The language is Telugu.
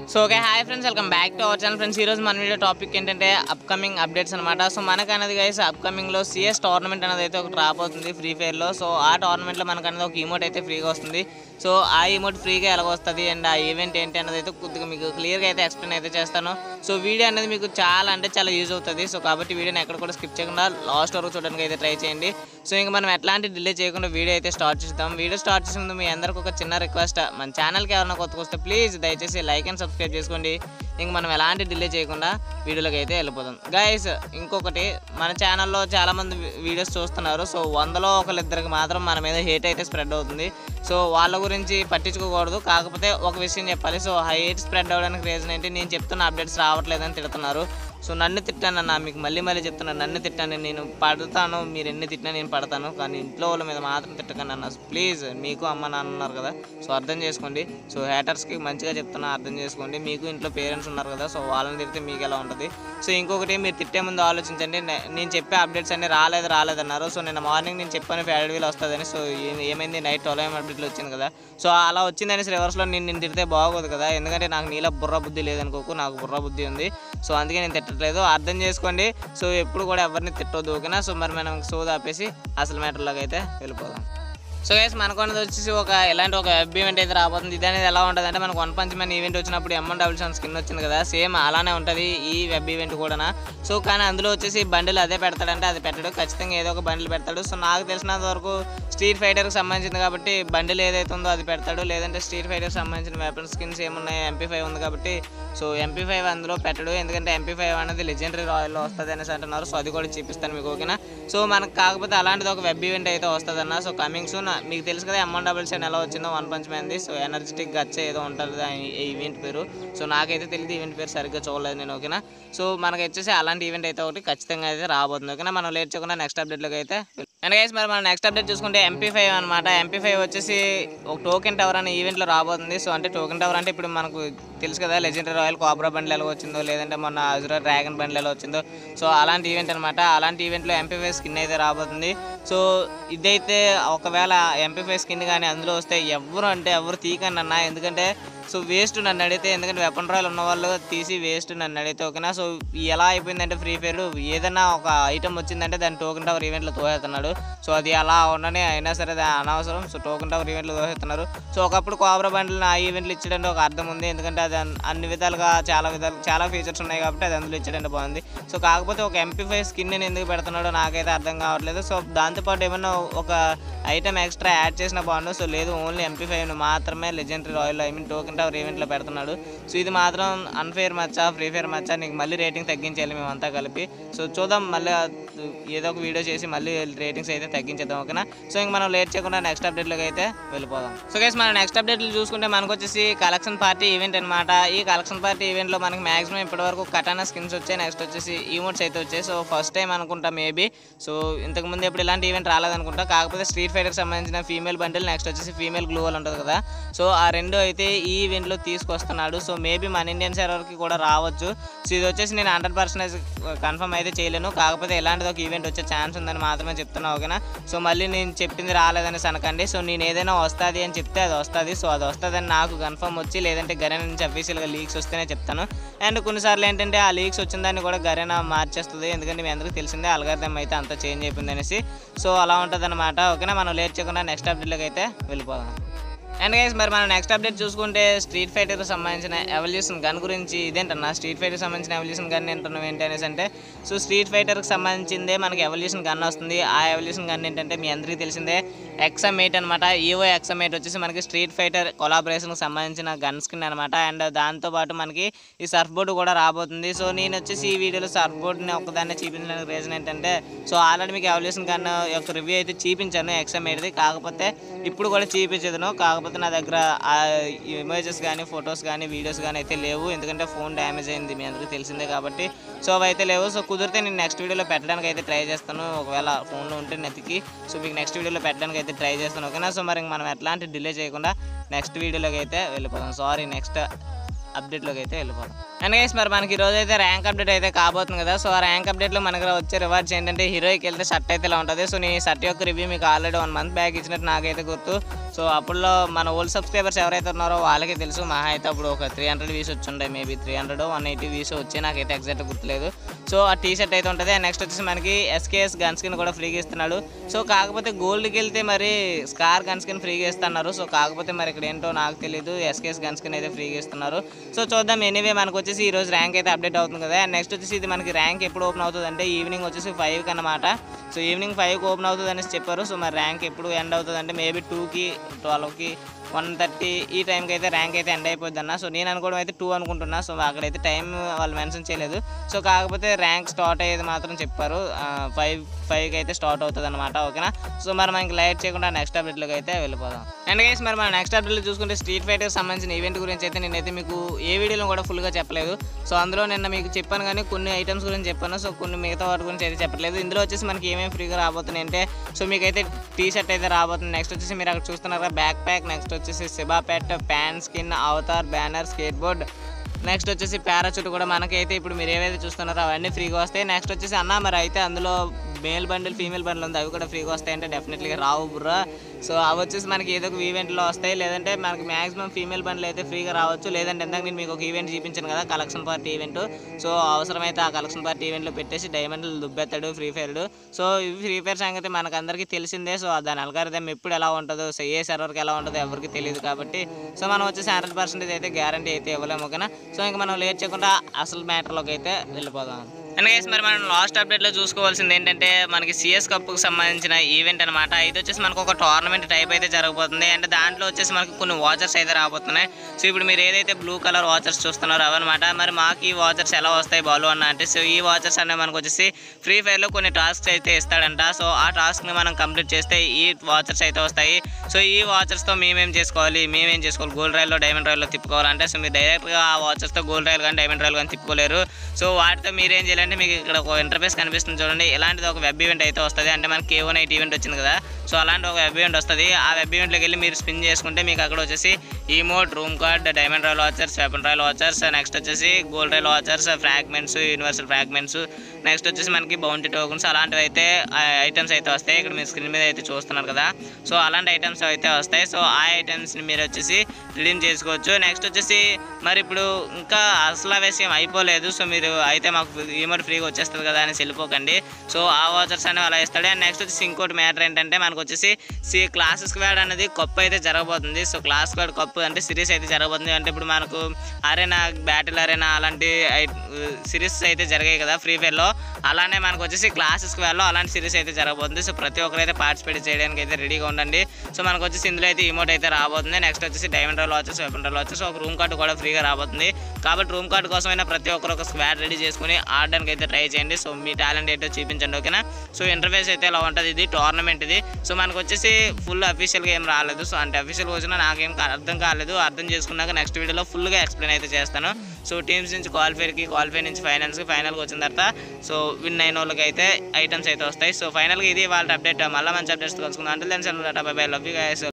so okay hi friends welcome back to our channel friends ఈరోజు మన వీడియో టాపిక్ ఏంటంటే అప్కమింగ్ అప్డేట్స్ అనమాట సో మనకు అనేది గైస్ అప్కమింగ్లో సిఎస్ టోర్నమెంట్ అనేది అయితే ఒకటి రాబోతుంది ఫ్రీ ఫైర్లో సో ఆ టోర్నమెంట్లో మనకు అనేది ఒక ఇమోట్ అయితే ఫ్రీగా వస్తుంది సో ఆ ఇమోట్ ఫ్రీగా ఎలా వస్తుంది అండ్ ఆ ఈవెంట్ ఏంటి అనేది అయితే కొద్దిగా మీకు క్లియర్గా అయితే ఎక్స్ప్లెయిన్ అయితే చేస్తాను సో వీడియో అనేది మీకు చాలా అంటే చాలా యూజ్ అవుతుంది సో కాబట్టి వీడియోని ఎక్కడ కూడా స్కిప్ చేయకుండా లాస్ట్ వరకు చూడడానికి అయితే ట్రై చేయండి సో ఇంకా మనం ఎట్లాంటి డిలే చేయకుండా వీడియో అయితే స్టార్ట్ చేస్తాం వీడియో స్టార్ట్ చేసే ముందు మీ అందరికి ఒక చిన్న రిక్వెస్ట్ మన ఛానల్కి ఎవరైనా కొత్తగా వస్తే ప్లీజ్ దయచేసి లైక్ అండ్ సబ్స్క్రైబ్ చేసుకోండి ఇంక మనం ఎలాంటి డిలే చేయకుండా వీడియోలోకి అయితే వెళ్ళిపోదాం గైస్ ఇంకొకటి మన ఛానల్లో చాలామంది వీడియోస్ చూస్తున్నారు సో వందలో ఒకరిద్దరికి మాత్రం మన మీద హేట్ అయితే స్ప్రెడ్ అవుతుంది సో వాళ్ళ గురించి పట్టించుకోకూడదు కాకపోతే ఒక విషయం చెప్పాలి సో హైట్ స్ప్రెడ్ అవ్వడానికి రీజన్ ఏంటి నేను చెప్తున్న అప్డేట్స్ రావట్లేదని తిడుతున్నారు సో నన్ను తిట్టాను అన్న మీకు మళ్ళీ మళ్ళీ చెప్తున్నాను నన్ను తిట్టాను నేను పడతాను మీరు ఎన్ని తిట్టినా నేను పడతాను కానీ ఇంట్లో వాళ్ళ మీద మాత్రం తిట్టకండి అన్న ప్లీజ్ మీకు అమ్మ నాన్న ఉన్నారు కదా సో అర్థం చేసుకోండి సో హేటర్స్కి మంచిగా చెప్తున్నా అర్థం చేసుకోండి మీకు ఇంట్లో పేరెంట్స్ ఉన్నారు కదా సో వాళ్ళని తిడితే మీకు ఎలా ఉంటుంది సో ఇంకొకటి మీరు తిట్టే ముందు ఆలోచించండి నే- నేను చెప్పే అప్డేట్స్ అన్ని రాలేదు రాలేదన్నారు సో నేను మార్నింగ్ నేను చెప్పాను ఫేడ్ వీల్ వస్తుందని సో ఏ- ఏమైంది నైట్ ట్వెల్వ్ అప్డేట్లు వచ్చింది కదా సో అలా వచ్చిందని రివర్స్లో నేను నేను తిడితే బాగోదు కదా ఎందుకంటే నాకు నీలో బుర్ర బుద్ధి లేదనుకోకు నాకు బుర్ర బుద్ధి ఉంది సో అందుకే నేను తిట్టట్లేదు అర్థం చేసుకోండి సో ఎప్పుడు కూడా ఎవరిని తిట్టొద్దు ఓకేనా సో మరి మనం సో ఆపేసి అసలు మ్యాటర్లోకి అయితే వెళ్ళిపోదాం సో గైస్ మనకు ఉన్నది వచ్చేసి ఒక ఇలాంటి ఒక వెబ్ ఈవెంట్ అయితే రాబోతుంది ఇది అనేది ఎలా ఉంటుంది అంటే మనకు వన్ పంచ్ మ్యాన్ ఈవెంట్ వచ్చినప్పుడు ఎంఎన్ డబుల్ సెవెన్ స్కిన్ వచ్చింది కదా సేమ్ అలానే ఉంటుంది ఈ వెబ్ ఈవెంట్ కూడా సో కానీ అందులో వచ్చేసి బండిల్ అదే పెడతాడంటే అది పెట్టడు ఖచ్చితంగా ఏదో ఒక బండిల్ పెడతాడు సో నాకు తెలిసినంత వరకు స్ట్రీట్ ఫైటర్కి సంబంధించింది కాబట్టి బండిల్ ఏదైతే ఉందో అది పెడతాడు లేదంటే స్ట్రీట్ ఫైటర్కి సంబంధించిన వెపన్ స్కిన్స్ ఏమున్నాయి ఎంపీ ఫైవ్ ఉంది కాబట్టి సో ఎంపీ ఫైవ్ అందులో పెట్టడు ఎందుకంటే ఎంపీ ఫైవ్ అనేది లెజెండరీ రాయల్లో వస్తుంది అనేసి అంటున్నారు సో అది కూడా చూపిస్తాను మీకు ఓకేనా సో మనకు కాకపోతే అలాంటిది ఒక వెబ్ ఈవెంట్ అయితే వస్తుందన్న సో కమింగ్ సూన్ మీకు తెలుసు కదా ఎంఎన్ డబుల్ సెవెన్ ఎలా వచ్చిందో వన్ పంచ్ మ్యాన్ది సో ఎనర్జెటిక్ గచ్చ ఏదో ఉంటుంది ఆ ఈ ఈవెంట్ పేరు సో నాకైతే తెలియదు ఈవెంట్ పేరు సరిగ్గా చూడలేదు నేను ఓకేనా సో మనకి వచ్చేసి అలాంటి ఈవెంట్ అయితే ఒకటి ఖచ్చితంగా అయితే రాబోతుంది ఓకేనా మనం లేట్ చేయకుండా నెక్స్ట్ అప్డేట్లోకి అయితే అండ్ గైస్ మరి మనం నెక్స్ట్ అప్డేట్ చూసుకుంటే ఎంపీ ఫైవ్ అనమాట ఎంపీ ఫైవ్ వచ్చేసి ఒక టోకెన్ టవర్ అనే ఈవెంట్లో రాబోతుంది సో అంటే టోకెన్ టవర్ అంటే ఇప్పుడు మనకు తెలుసు కదా లెజెండరీ రాయల్ కోబ్రా బండ్లు ఎలా వచ్చిందో లేదంటే మొన్న అజురా డ్రాగన్ బండ్లు ఎలా వచ్చిందో సో అలాంటి ఈవెంట్ అనమాట అలాంటి ఈవెంట్లో ఎంపీ ఫైవ్ స్కిన్ అయితే రాబోతుంది సో ఇదైతే ఒకవేళ ఎంపీ ఫైవ్ స్కిన్ కానీ అందులో వస్తే ఎవరు అంటే ఎవరు తీకండి అన్న ఎందుకంటే సో వేస్ట్ నన్ను అడిగితే ఎందుకంటే వెపన్ రాయల్ ఉన్న వాళ్ళు తీసి వేస్ట్ నన్ను అడిగితే ఓకేనా సో ఎలా అయిపోయిందంటే ఫ్రీ ఫైర్ ఏదైనా ఒక ఐటమ్ వచ్చిందంటే దాని టోకెన్ టవర్ ఈవెంట్లో తోసేస్తున్నాడు సో అది అలా ఉండని అయినా సరే అది అనవసరం సో టోకెన్ టవర్ ఈవెంట్లో తోసేస్తున్నారు సో ఒకప్పుడు కోబ్రా బండ్లు ఆ ఈవెంట్లు ఇచ్చడానికి ఒక అర్థం ఉంది ఎందుకంటే అది అన్- అన్ని విధాలుగా చాలా విధాలు చాలా ఫీచర్స్ ఉన్నాయి కాబట్టి అది అందులో ఇచ్చడానికి బాగుంది సో కాకపోతే ఒక ఎంపీ ఫైవ్ స్కిన్ నేను ఎందుకు పెడుతున్నాడో నాకైతే అర్థం కావట్లేదు సో దాంతోపాటు ఏమన్నా ఒక ఐటమ్ ఎక్స్ట్రా యాడ్ చేసినా బాగుండు సో లేదు ఓన్లీ ఎంపీ ఫైవ్ మాత్రమే legendary royal I mean token tower ఈవెంట్లో పెడుతున్నాడు సో ఇది మాత్రం అన్ఫేర్ మచ్చా ఫ్రీ ఫైర్ మచ్చా నీకు మళ్ళీ రేటింగ్ తగ్గించాలి మేమంతా కలిపి సో చూద్దాం మళ్ళీ ఆ ఏదో ఒక వీడియో చేసి మళ్ళీ రేటింగ్స్ అయితే తగ్గించేద్దాం ఓకేనా సో ఇంక మనం లేట్ చేయకుండా నెక్స్ట్ అప్డేట్లోకి అయితే వెళ్ళిపోదాం సో గైస్ మనం నెక్స్ట్ అప్డేట్లు చూసుకుంటే మనకు వచ్చేసి కలెక్షన్ పార్టీ ఈవెంట్ అనమాట ఈ కలెక్షన్ పార్టీ ఈవెంట్లో మనకి మాక్సిమం ఇప్పటివరకు కటానా స్కిన్స్ వచ్చాయి నెక్స్ట్ వచ్చేసి ఈమోట్స్ అయితే వచ్చాయి సో ఫస్ట్ టైం అనుకుంటా మేబీ సో ఇంతకు ముందు ఎప్పుడు ఇలాంటి ఈవెంట్ రాలేదనుకుంటా కాకపోతే స్ట్రీట్ ఫైటర్కి సంబంధించిన ఫీమేల్ బండిల్ నెక్స్ట్ వచ్చేసి ఫీమేల్ గ్లూ వాల్ ఉంటుంది కదా సో ఆ రెండు అయితే ఈ ఈవెంట్లో తీసుకొస్తున్నాడు సో మేబీ మన ఇండియన్ సర్వర్కి కూడా రావచ్చు సో ఇది వచ్చేసి నేను హండ్రెడ్ పర్సెంటేజ్ కన్ఫర్మ్ అయితే చేయలేను కాకపోతే ఇలాంటిది ఒక ఈవెంట్ వచ్చే ఛాన్స్ ఉందని మాత్రమే చెప్తున్నా ఓకేనా సో మళ్ళీ నేను చెప్పింది రాలేదని అనకండి సో నేను ఏదైనా వస్తుంది అని చెప్తే అది వస్తుంది సో అది వస్తుందని నాకు కన్ఫర్మ్ వచ్చి లేదంటే గరేనా నుంచి అఫీషియల్గా లీక్స్ వస్తేనే చెప్తాను అండ్ కొన్నిసార్లు ఏంటంటే ఆ లీక్స్ వచ్చిన దాన్ని కూడా గరేనా మార్చేస్తుంది ఎందుకంటే మీ అందరికీ తెలిసిందే అల్గారిథం అయితే అంతా చేంజ్ అయిపోయింది అనేసి సో అలా ఉంటుంది అనమాట ఓకేనా మనం లేట్ చేయకుండా నెక్స్ట్ అప్డేట్లోకి అయితే వెళ్ళిపోదాం అండ్ గైస్ మరి మనం నెక్స్ట్ అప్డేట్ చూసుకుంటే స్ట్రీట్ ఫైటర్ సంబంధించిన ఎవల్యూషన్ గన్ గురించి ఇదేంటన్నా స్ట్రీట్ ఫైటర్ సంబంధించిన ఎవల్యూషన్ గన్ ఏంటన్నావు ఏంటి అనేసి అంటే సో స్ట్రీట్ ఫైటర్కి సంబంధించిందే మనకి ఎవల్యూషన్ గన్ వస్తుంది ఆ ఎవల్యూషన్ గన్ ఏంటంటే మీ అందరికీ తెలిసిందే ఎక్సమ్ ఎయిట్ అనమాట ఈవో ఎక్సమ్ ఎయిట్ వచ్చేసి మనకి స్ట్రీట్ ఫైటర్ కొలాబరేషన్కి సంబంధించిన గన్ స్కిన్ అనమాట అండ్ దాంతోపాటు మనకి ఈ సర్ఫ్ బోర్డు కూడా రాబోతుంది సో నేను వచ్చేసి ఈ వీడియోలో సర్ఫ్ బోర్డుని ఒక్కదాన్నే చూపించడానికి రీజన్ ఏంటంటే సో ఆల్రెడీ మీకు ఎవల్యూషన్ గన్ యొక్క రివ్యూ అయితే చూపించాను ఎక్సమ్ ఎయిట్ది కాకపోతే ఇప్పుడు కూడా చూపించదును కాకపోతే నా దగ్గర ఆ ఇమేజెస్ కానీ ఫొటోస్ కానీ వీడియోస్ కానీ అయితే లేవు ఎందుకంటే ఫోన్ డ్యామేజ్ అయింది మీ అందరికీ తెలిసిందే కాబట్టి సో అవి అయితే లేవు సో కుదిరితే నేను నెక్స్ట్ వీడియోలో పెట్టడానికి అయితే ట్రై చేస్తాను ఒకవేళ ఫోన్లో ఉంటే నెతికి సో మీకు నెక్స్ట్ వీడియోలో పెట్టడానికి అయితే ట్రై చేస్తాను ఓకేనా సో మరి మనం ఎట్లాంటి డిలే చేయకుండా నెక్స్ట్ వీడియోలోకి అయితే వెళ్ళిపోదాం సారీ నెక్స్ట్ అప్డేట్లోకి అయితే వెళ్ళిపోతాం అండ్ గైస్ మరి మనకి ఈ రోజు అయితే ర్యాంక్ అప్డేట్ అయితే కాబోతుంది కదా సో ఆ ర్యాంక్ అప్డేట్లో మనకి వచ్చే రివార్డ్స్ ఏంటంటే హీరోకి వెళ్తే షర్ట్ అయితే ఇలా ఉంటుంది సో నేను ఈ షర్ట్ యొక్క రివ్యూ మీకు ఆల్రెడీ వన్ మంత్ బ్యాక్ ఇచ్చినట్టు నాకైతే గుర్తు సో అప్పుడులో మన ఓల్డ్ సబ్స్క్రైబర్స్ ఎవరైతే ఉన్నారో వాళ్ళకి తెలుసు మహా అయితే అప్పుడు ఒక త్రీ హండ్రెడ్ వీస్ వచ్చి ఉంటాయి maybe three hundred one eighty వీస్ వచ్చి నాకైతే ఎగ్జాక్ట్ గుర్తులేదు సో ఆ టీ షర్ట్ అయితే ఉంటుంది నెక్స్ట్ వచ్చేసి మనకి ఎస్కేఎస్ గన్ స్కిన్ కూడా ఫ్రీగా ఇస్తున్నాడు సో కాకపోతే గోల్డ్కి వెళ్తే మరి స్కార్ గన్ స్కిన్ ఫ్రీగా ఇస్తున్నారు సో కాకపోతే మరి ఇక్కడ ఏంటో నాకు తెలియదు ఎస్కేఎస్ గన్ స్కిన్ అయితే ఫ్రీగా ఇస్తున్నారు సో చూద్దాం ఎనీవే మనకు వచ్చేసి ఈ రోజు ర్యాంక్ అయితే అప్డేట్ అవుతుంది కదా నెక్స్ట్ వచ్చేసి ఇది మనకి ర్యాంక్ ఎప్పుడు ఓపెన్ అవుతుంది అంటే ఈవినింగ్ వచ్చేసి ఫైవ్కి అన్నమాట సో ఈవినింగ్ ఫైవ్కి ఓపెన్ అవుతుంది అనేసి చెప్పారు సో మరి ర్యాంక్ ఎప్పుడు ఎండ్ అవుతుంది అంటే మేబీ టూకి ట్వెల్వ్కి వన్ థర్టీ ఈ టైంకి అయితే ర్యాంక్ అయితే ఎండ్ అయిపోద్ది అన్న సో నేను అనుకోవడం అయితే టూ అనుకుంటున్నా సో అక్కడైతే టైం వాళ్ళు మెన్షన్ చేయలేదు సో కాకపోతే ర్యాంక్ స్టార్ట్ అయ్యేది మాత్రం చెప్పారు ఫైవ్ ఫైవ్కి అయితే స్టార్ట్ అవుతుంది అనమాట ఓకేనా సో మరి మనకి లైట్ చేయకుండా నెక్స్ట్ అప్డేట్లోకి అయితే వెళ్ళిపోదాం అండ్ గైస్ మరి మన నెక్స్ట్ అప్డేట్లో చూసుకుంటే స్ట్రీట్ ఫైటర్కి సంబంధించిన ఈవెంట్ గురించి అయితే నేనైతే మీకు ఏ వీడియోలో కూడా ఫుల్గా చెప్పలేదు సో అందులో నిన్న మీకు చెప్పాను కానీ కొన్ని ఐటమ్స్ గురించి చెప్పాను సో కొన్ని మిగతా వాటి గురించి అయితే చెప్పలేదు ఇందులో వచ్చేసి మనకి ఏమేమి ఫ్రీగా రాబోతున్నాయి అంటే సో మీకైతే టీ షర్ట్ అయితే రాబోతుంది నెక్స్ట్ వచ్చేసి మీరు అక్కడ చూస్తున్నారు బ్యాక్ ప్యాక్ నెక్స్ట్ వచ్చేసి Shiba pet pan skin avatar banner skateboard next వచ్చేసి పారాచూట్ కూడా మనకైతే ఇప్పుడు మీరు ఏవైతే చూస్తున్నారో అవన్నీ ఫ్రీగా వస్తాయి నెక్స్ట్ వచ్చేసి అన్న మరి అయితే అందులో మేల్ బండిల్ ఫీమేల్ బండిల్ ఉంది అవి కూడా ఫ్రీగా వస్తాయి అంటే డెఫినెట్లీగా రావు బుర్రా సో అవి వచ్చేసి మనకి ఏదో ఒక ఈవెంట్లో వస్తాయి లేదంటే మనకి మాక్సిమం ఫీమేల్ బండ్లు అయితే ఫ్రీగా రావచ్చు లేదంటే ఇందాక నేను మీకు ఒక ఈవెంట్ చూపించాను కదా కలెక్షన్ పార్టీ ఈవెంట్ సో అవసరమైతే ఆ కలెక్షన్ పార్టీ ఈవెంట్లో పెట్టేసి డైమండ్లు దుబ్బెత్తాడు ఫ్రీ ఫైర్డు సో ఇవి ఫ్రీ ఫైర్ సంగతి మనకు అందరికీ తెలిసిందే సో దాని అల్గారిథం ఎప్పుడు ఎలా ఉంటుందో సో ఏ సర్వర్కి ఎలా ఉంటుందో ఎవరికి తెలియదు కాబట్టి సో మనం వచ్చేసి హండ్రెడ్ పర్సెంటేజ్ అయితే గ్యారంటీ అయితే ఇవ్వలేము ఓకేనా సో ఇంకా మనం లేట్ చేయకుండా అసలు మ్యాటర్లోకి అయితే వెళ్ళిపోదాం అండ్ గైస్ మరి మనం లాస్ట్ అప్డేట్లో చూసుకోవాల్సింది ఏంటంటే మనకి సిఎస్ కప్కి సంబంధించిన ఈవెంట్ అనమాట ఇది వచ్చేసి మనకు ఒక టోర్నమెంట్ టైప్ అయితే జరగబోతుంది అంటే దాంట్లో వచ్చేసి మనకి కొన్ని వాచర్స్ అయితే రాబోతున్నాయి సో ఇప్పుడు మీరు ఏదైతే బ్లూ కలర్ వాచర్స్ చూస్తున్నారో అవన్నమాట మరి మాకు ఈ వాచర్స్ ఎలా వస్తాయి బాలు అన్న అంటే సో ఈ వాచర్స్ అనేవి మనకు వచ్చేసి ఫ్రీ ఫైర్లో కొన్ని టాస్క్స్ అయితే ఇస్తాడంట సో ఆ టాస్క్ని మనం కంప్లీట్ చేస్తే ఈ వాచర్స్ అయితే వస్తాయి సో ఈ వాచర్స్తో మేమేం చేసుకోవాలి మేమేం చేసుకోవాలి గోల్డ్ రైల్లో డైమండ్ రైల్లో తిప్పుకోవాలంటే సో మీరు డైరెక్ట్గా ఆ వాచర్స్తో గోల్డ్ రైల్ కానీ డైమండ్ రైల్ కానీ తిప్పుకోలేరు సో వాటితో మీరేం చేయాలంటే మీకు ఇక్కడ ఒక ఇంటర్ఫేస్ కనిపిస్తుంది చూడండి ఇలాంటిది ఒక వెబ్ ఈవెంట్ అయితే వస్తుంది అంటే మనకి కేవో నైట్ ఈవెంట్ వచ్చింది కదా సో అలాంటి ఒక వెబ్ ఈవెంట్ వస్తుంది ఆ వెబ్ ఈవెంట్లోకి వెళ్ళి మీరు స్పిన్ చేసుకుంటే మీకు అక్కడ వచ్చేసి emote room card diamond royal vouchers weapon royal vouchers next వచ్చేసి gold royal vouchers fragments universal fragments next వచ్చేసి మనకి బౌంటీ టోకన్స్ అలాంటివి అయితే ఐటమ్స్ అయితే వస్తాయి ఇక్కడ మీరు స్క్రీన్ మీద అయితే చూస్తున్నారు కదా సో అలాంటి ఐటమ్స్ అయితే వస్తాయి సో ఆ ఐటమ్స్ని మీరు వచ్చేసి రిడీమ్ చేసుకోవచ్చు నెక్స్ట్ వచ్చేసి మరి ఇప్పుడు ఇంకా అసలు విషయం అయిపోలేదు సో మీరు అయితే మాకు ఈమోట్ ఫ్రీగా వచ్చేస్తుంది కదా అని వెళ్ళిపోకండి సో ఆ వాచర్స్ అనేవి అలా ఇస్తాడు అండ్ నెక్స్ట్ వచ్చేసి ఇంకోటి మ్యాటర్ ఏంటంటే మనకు వచ్చేసి సి క్లాస్ స్క్వాడ్ అనేది కప్పు అయితే జరగబోతుంది సో క్లాస్ స్క్వాడ్ కప్పు అంటే సిరీస్ అయితే జరగబోతుంది అంటే ఇప్పుడు మనకు అరేనా బ్యాటిల్ అరేనా అలాంటి సిరీస్ అయితే జరిగాయి కదా ఫ్రీ ఫైర్లో అలానే మనకు వచ్చేసి క్లాస్ స్క్వేర్లో అలాంటి సిరీస్ అయితే జరగబోతుంది సో ప్రతి ఒక్కరు అయితే పార్టిసిపేట్ చేయడానికి అయితే రెడీగా ఉండండి సో మనకు వచ్చేసి ఇందులో అయితే ఇమోట్ అయితే రాబోతుంది నెక్స్ట్ వచ్చేసి డైమండ్ రోల్ వచ్చేసి వెపన్ రోల్ వచ్చేసి ఒక రూమ్ కార్డు కూడా ఫ్రీగా రాబోతుంది కాబట్టి రూమ్ కార్డు కోసమైనా ప్రతి ఒక్కరు ఒక స్క్వాడ్ రెడీ చేసుకుని ఆడడానికి అయితే ట్రై చేయండి సో మీ టాలెంట్ ఏంటో చూపించండి ఓకేనా సో ఇంటర్ఫేస్ అయితే ఇలా ఉంటుంది ఇది టోర్నమెంట్ ఇది సో మనకు వచ్చేసి ఫుల్ అఫీషియల్గా ఏం రాలేదు సో అంటే అఫీషియల్గా వచ్చినా నాకేం కా- అర్థం కాలేదు అర్థం చేసుకున్నాక నెక్స్ట్ వీడియోలో ఫుల్గా ఎక్స్ప్లెయిన్ అయితే చేస్తాను సో టీమ్స్ నుంచి క్వాలిఫైర్కి క్వాలిఫై నుంచి ఫైనల్స్కి ఫైనల్కి వచ్చిన తర్వాత సో విన్ అయిన వాళ్ళకి అయితే ఐటమ్స్ అయితే వస్తాయి సో ఫైనల్గా ఇది వాళ్ళ అప్డేట్ మళ్ళీ మంచి అప్డేట్స్ కలుసుకుందాం అంటే దాని bye bye love you guys